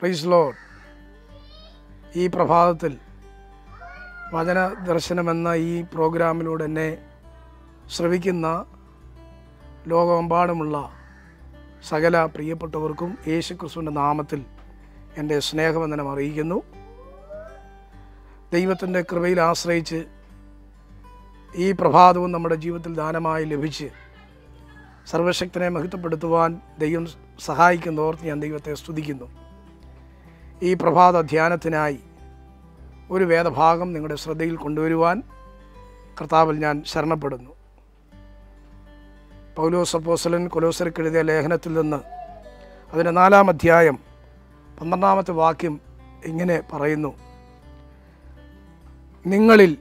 price load ഈ പ്രഭാതത്തിൽ വചന ദർശനമെന്ന ഈ പ്രോഗ്രാമിലൂടെ എന്നെ ശ്രവിക്കുന്ന ലോകമെമ്പാടുമുള്ള സകല പ്രിയപ്പെട്ടവർക്കും യേശു ക്രിസ്തുവിൻ്റെ നാമത്തിൽ എൻ്റെ സ്നേഹവന്ദനം അറിയിക്കുന്നു ദൈവത്തിൻ്റെ കൃപയിൽ ആശ്രയിച്ച് ഈ പ്രഭാതവും നമ്മുടെ ജീവിതത്തിൽ ദാനമായി ലഭിച്ച് സർവശക്തനെ മഹത്വപ്പെടുത്തുവാൻ ദൈവം സഹായിക്കുന്നോർത്ത് ഞാൻ ദൈവത്തെ സ്തുതിക്കുന്നു ഈ പ്രഭാത ധ്യാനത്തിനായി ഒരു വേദഭാഗം നിങ്ങളുടെ ശ്രദ്ധയിൽ കൊണ്ടുവരുവാൻ കർത്താവിൽ ഞാൻ ശരണപ്പെടുന്നു പൗലോസ് അപ്പോസലൻ കൊലോസർക്ക് എഴുതിയ ലേഖനത്തിൽ നിന്ന് അതിൻ്റെ നാലാം അധ്യായം പന്ത്രണ്ടാമത്തെ വാക്യം ഇങ്ങനെ പറയുന്നു നിങ്ങളിൽ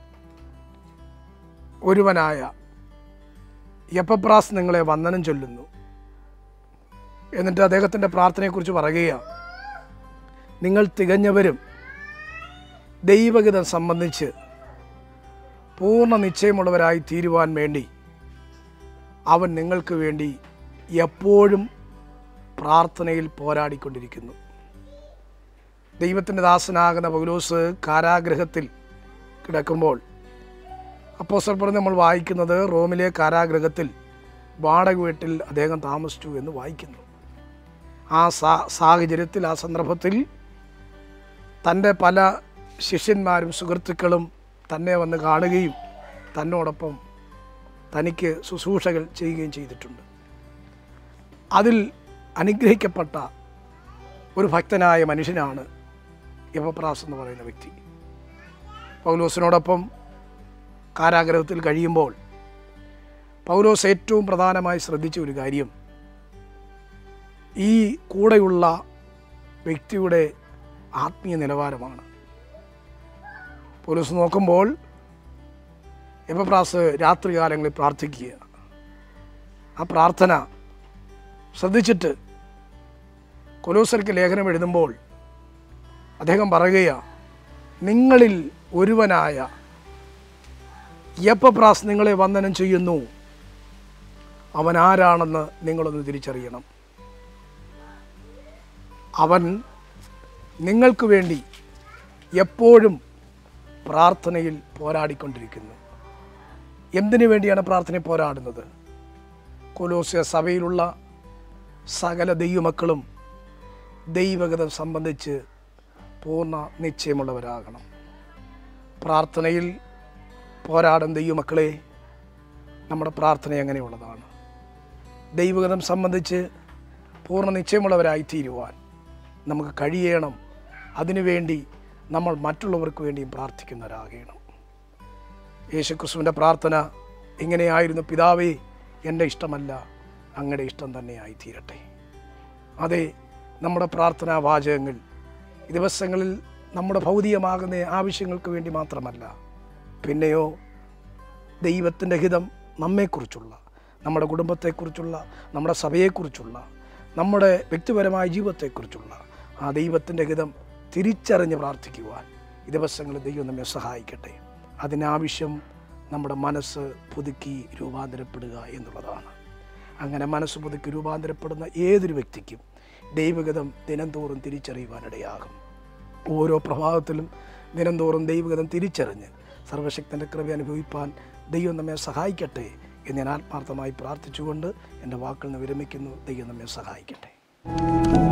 ഒരുവനായ യപ്പപ്രാസ് നിങ്ങളെ വന്ദനം ചൊല്ലുന്നു എന്നിട്ട് അദ്ദേഹത്തിൻ്റെ പ്രാർത്ഥനയെക്കുറിച്ച് പറയുകയാണ് നിങ്ങൾ തികഞ്ഞവരും ദൈവഗീതം സംബന്ധിച്ച് പൂർണ്ണ നിശ്ചയമുള്ളവരായി തീരുവാൻ വേണ്ടി അവൻ നിങ്ങൾക്ക് വേണ്ടി എപ്പോഴും പ്രാർത്ഥനയിൽ പോരാടിക്കൊണ്ടിരിക്കുന്നു ദൈവത്തിൻ്റെ ദാസനാകുന്ന പൗലോസ് കാരാഗ്രഹത്തിൽ കിടക്കുമ്പോൾ അപ്പോസ്റ്റൽ പറഞ്ഞ് നമ്മൾ വായിക്കുന്നത് റോമിലെ കാരാഗ്രഹത്തിൽ വാടക വീട്ടിൽ അദ്ദേഹം താമസിച്ചു എന്ന് വായിക്കുന്നു ആ സാ സാഹചര്യത്തിൽ ആ സന്ദർഭത്തിൽ തൻ്റെ പല ശിഷ്യന്മാരും സുഹൃത്തുക്കളും തന്നെ വന്ന് കാണുകയും തന്നോടൊപ്പം തനിക്ക് ശുശ്രൂഷകൾ ചെയ്യുകയും ചെയ്തിട്ടുണ്ട് അതിൽ അനുഗ്രഹിക്കപ്പെട്ട ഒരു ഭക്തനായ മനുഷ്യനാണ് യവപ്രാസ് എന്ന് പറയുന്ന വ്യക്തി പൗലോസിനോടൊപ്പം കാരാഗ്രഹത്തിൽ കഴിയുമ്പോൾ പൗലോസ് ഏറ്റവും പ്രധാനമായി ശ്രദ്ധിച്ച ഒരു കാര്യം ഈ കൂടെയുള്ള വ്യക്തിയുടെ ആത്മീയ നിലവാരമാണ് പൗലോസ് നോക്കുമ്പോൾ എപ്പപ്രാസ് രാത്രികാലങ്ങളിൽ പ്രാർത്ഥിക്കുക ആ പ്രാർത്ഥന ശ്രദ്ധിച്ചിട്ട് കൊലോസർക്ക് ലേഖനം എഴുതുമ്പോൾ അദ്ദേഹം പറയുകയാണ് നിങ്ങളിൽ ഒരുവനായ യപ്പപ്രാസ് നിങ്ങളെ വന്ദനം ചെയ്യുന്നു അവൻ ആരാണെന്ന് നിങ്ങളൊന്ന് തിരിച്ചറിയണം അവൻ നിങ്ങൾക്ക് വേണ്ടി എപ്പോഴും പ്രാർത്ഥനയിൽ പോരാടിക്കൊണ്ടിരിക്കുന്നു എന്തിനു വേണ്ടിയാണ് പ്രാർത്ഥനയിൽ പോരാടുന്നത് കൊലോസ്യ സഭയിലുള്ള സകല ദൈവമക്കളും ദൈവഗതം സംബന്ധിച്ച് പൂർണ്ണ നിശ്ചയമുള്ളവരാകണം പ്രാർത്ഥനയിൽ പോരാടും ദൈവമക്കളെ നമ്മുടെ പ്രാർത്ഥന എങ്ങനെയുള്ളതാണ് ദൈവഗതം സംബന്ധിച്ച് പൂർണ്ണ നിശ്ചയമുള്ളവരായി തീരുവാൻ നമുക്ക് കഴിയണം അതിനുവേണ്ടി നമ്മൾ മറ്റുള്ളവർക്ക് വേണ്ടിയും പ്രാർത്ഥിക്കുന്നവരാകണം യേശുക്രിസ്തുവിൻ്റെ പ്രാർത്ഥന ഇങ്ങനെയായിരുന്നു പിതാവേ എൻ്റെ ഇഷ്ടമല്ല അങ്ങയുടെ ഇഷ്ടം തന്നെയായി തീരട്ടെ അതെ നമ്മുടെ പ്രാർത്ഥനാ വാചകങ്ങൾ ഈ ദിവസങ്ങളിൽ നമ്മുടെ ഭൗതികമാകുന്ന ആവശ്യങ്ങൾക്ക് വേണ്ടി മാത്രമല്ല പിന്നെയോ ദൈവത്തിൻ്റെ ഹിതം നമ്മെക്കുറിച്ചുള്ള നമ്മുടെ കുടുംബത്തെക്കുറിച്ചുള്ള നമ്മുടെ സഭയെക്കുറിച്ചുള്ള നമ്മുടെ വ്യക്തിപരമായ ജീവിതത്തെക്കുറിച്ചുള്ള ആ ദൈവത്തിൻ്റെ ഹിതം തിരിച്ചറിഞ്ഞ് പ്രാർത്ഥിക്കുവാൻ ഈ ദിവസങ്ങളിൽ ദൈവം നമ്മെ സഹായിക്കട്ടെ അതിനാവശ്യം നമ്മുടെ മനസ്സ് പുതുക്കി രൂപാന്തരപ്പെടുക എന്നുള്ളതാണ് അങ്ങനെ മനസ്സ് പുതുക്കി രൂപാന്തരപ്പെടുന്ന ഏതൊരു വ്യക്തിക്കും ദൈവഗതം ദിനംതോറും തിരിച്ചറിയുവാനിടയാകും ഓരോ പ്രഭാതത്തിലും ദിനംതോറും ദൈവഗതം തിരിച്ചറിഞ്ഞ് സർവശക്തൻ്റെ കൃപ അനുഭവിപ്പാൻ ദൈവം നമ്മെ സഹായിക്കട്ടെ എന്ന് ഞാൻ ആത്മാർത്ഥമായി പ്രാർത്ഥിച്ചുകൊണ്ട് എൻ്റെ വാക്കിൽ നിന്ന് വിരമിക്കുന്നു ദൈവം നമ്മെ സഹായിക്കട്ടെ